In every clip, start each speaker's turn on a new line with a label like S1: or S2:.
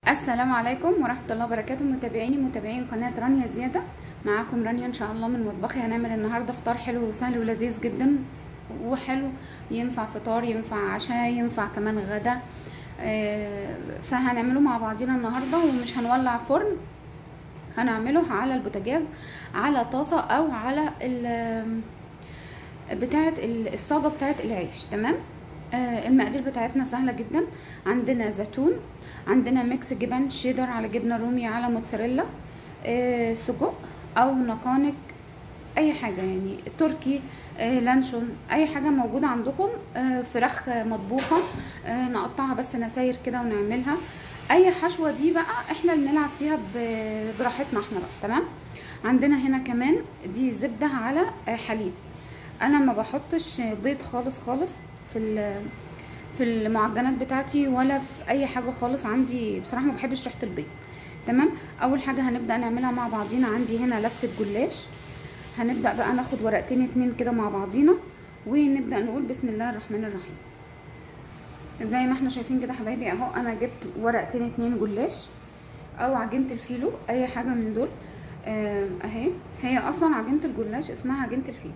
S1: السلام عليكم ورحمة الله وبركاته متابعيني متابعين قناة رانيا زيادة معاكم رانيا ان شاء الله من مطبخي هنعمل النهاردة فطار حلو وسهل ولذيذ جدا وحلو ينفع فطار ينفع عشاء ينفع كمان غدا آه، فهنعمله مع بعضينا النهاردة ومش هنولع فرن هنعمله على البوتاجاز على طاسة او على ال بتاعة الصاجة بتاعة العيش تمام آه المقادير بتاعتنا سهلة جدا عندنا زيتون عندنا ميكس جبن شيدر على جبنة رومي على موتزاريلا آه سجق او نقانق اي حاجة يعني تركي آه لانشون اي حاجة موجودة عندكم آه فراخ مطبوخة آه نقطعها بس نساير كده ونعملها اي حشوة دي بقى احنا اللي نلعب فيها براحتنا احنا بقى تمام عندنا هنا كمان دي زبدة على آه حليب انا ما بحطش بيض خالص خالص في في المعجنات بتاعتي ولا في اي حاجه خالص عندي بصراحه ما بحبش ريحه البيض تمام اول حاجه هنبدا نعملها مع بعضينا عندي هنا لفه جلاش هنبدا بقى ناخد ورقتين اتنين كده مع بعضينا ونبدا نقول بسم الله الرحمن الرحيم زي ما احنا شايفين كده حبايبي اهو انا جبت ورقتين اتنين جلاش او عجينه الفيلو اي حاجه من دول اهي هي اصلا عجينه الجلاش اسمها عجينه الفيلو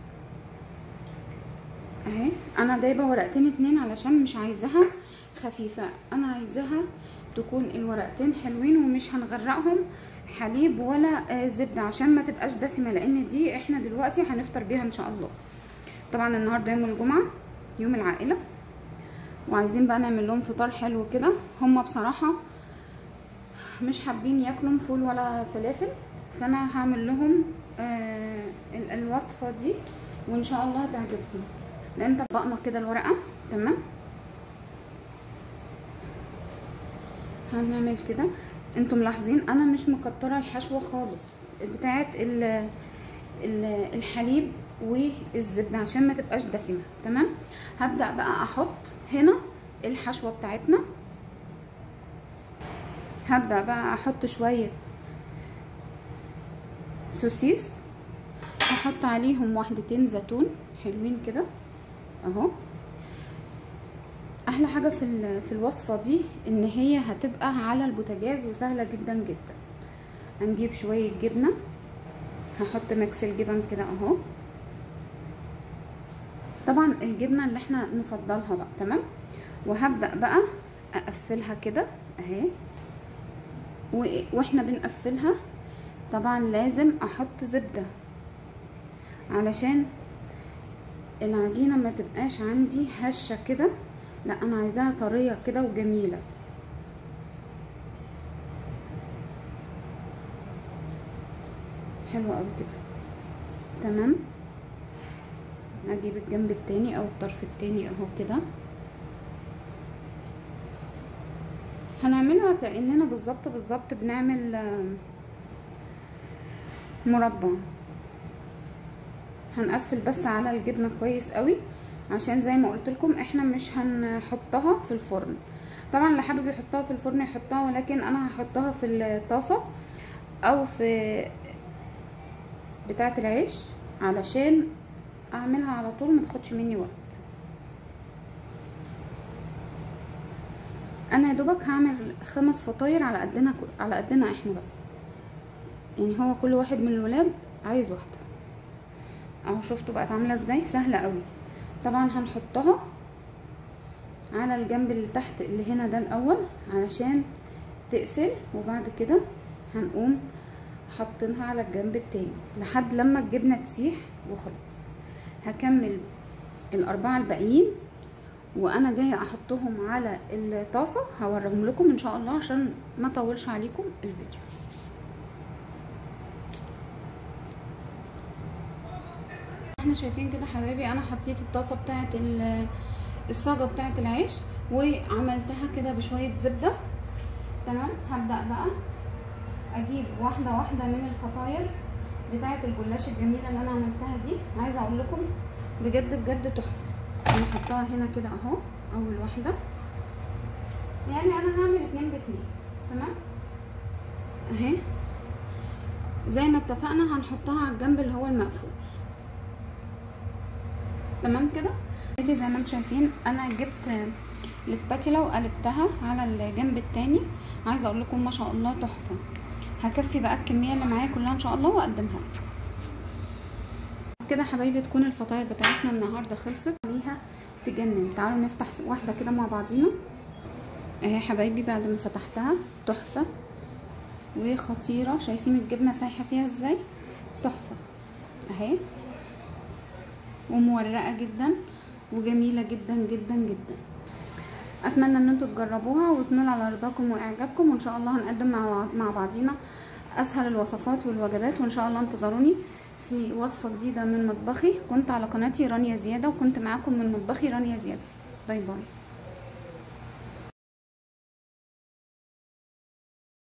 S1: اهي انا جايبه ورقتين اتنين علشان مش عايزاها خفيفه انا عايزاها تكون الورقتين حلوين ومش هنغرقهم حليب ولا زبده عشان ما تبقاش دسمه لان دي احنا دلوقتي هنفطر بيها ان شاء الله طبعا النهارده يوم الجمعه يوم العائله وعايزين بقى نعمل لهم فطار حلو كده هما بصراحه مش حابين ياكلوا فول ولا فلافل فانا هعمل لهم آه الوصفه دي وان شاء الله هتعجبهم لان طبقنا كده الورقه تمام هنعمل كده انتم ملاحظين انا مش مكتره الحشوه خالص بتاعه الحليب والزبده عشان ما تبقاش دسمه تمام هبدا بقى احط هنا الحشوه بتاعتنا هبدا بقى احط شويه سوسيس هحط عليهم واحدتين زيتون حلوين كده اهو احلى حاجه في في الوصفه دي ان هي هتبقى على البوتاجاز وسهله جدا جدا هنجيب شويه جبنه هحط ميكس الجبن كده اهو طبعا الجبنه اللي احنا نفضلها بقى تمام وهبدا بقى اقفلها كده اهي واحنا بنقفلها طبعا لازم احط زبده علشان العجينه ما تبقاش عندي هشه كده لا انا عايزاها طريه كده وجميله حلوه قوي كده تمام اجيب الجنب التاني او الطرف التاني اهو كده هنعملها كاننا بالظبط بالظبط بنعمل مربى هنقفل بس على الجبنه كويس قوي عشان زي ما قلت لكم احنا مش هنحطها في الفرن طبعا اللي حابب يحطها في الفرن يحطها ولكن انا هحطها في الطاسه او في بتاعه العيش علشان اعملها على طول ما تاخدش مني وقت انا يا دوبك هعمل خمس فطاير على قدنا على قدنا احنا بس يعني هو كل واحد من الولاد عايز واحده اهو شفتوا بقت عامله ازاي سهله قوي طبعا هنحطها على الجنب اللي تحت اللي هنا ده الاول علشان تقفل وبعد كده هنقوم حاطينها على الجنب التاني لحد لما الجبنه تسيح وخلاص هكمل الاربعه الباقيين وانا جايه احطهم على الطاسه هوريهم لكم ان شاء الله عشان ما اطولش عليكم الفيديو احنا شايفين كده حبايبي انا حطيت الطاسه بتاعه الصاجه بتاعه العيش وعملتها كده بشويه زبده تمام هبدا بقى اجيب واحده واحده من الفطاير بتاعه الجلاش الجميله اللي انا عملتها دي عايزه اقول لكم بجد بجد تحفه انا حطاها هنا كده اهو اول واحده يعني انا هعمل اتنين باتنين تمام اهي زي ما اتفقنا هنحطها على الجنب اللي هو المقفول تمام كده زي ما انتم شايفين انا جبت الاسباتيلا وقلبتها على الجنب التاني عايزه اقول لكم ما شاء الله تحفه هكفي بقى الكميه اللي معايا كلها ان شاء الله واقدمها لكم كده حبايبي تكون الفطاير بتاعتنا النهارده خلصت ليها تجنن تعالوا نفتح واحده كده مع بعضينا اهي حبايبي بعد ما فتحتها تحفه وخطيره شايفين الجبنه سايحه فيها ازاي تحفه اهي ومورقه جدا وجميله جدا جدا جدا اتمنى ان انتوا تجربوها وتنول على رضاكم واعجابكم وان شاء الله هنقدم مع مع بعضينا اسهل الوصفات والوجبات وان شاء الله انتظروني في وصفه جديده من مطبخي كنت على قناتي رانيا زياده وكنت معاكم من مطبخي رانيا زياده باي باي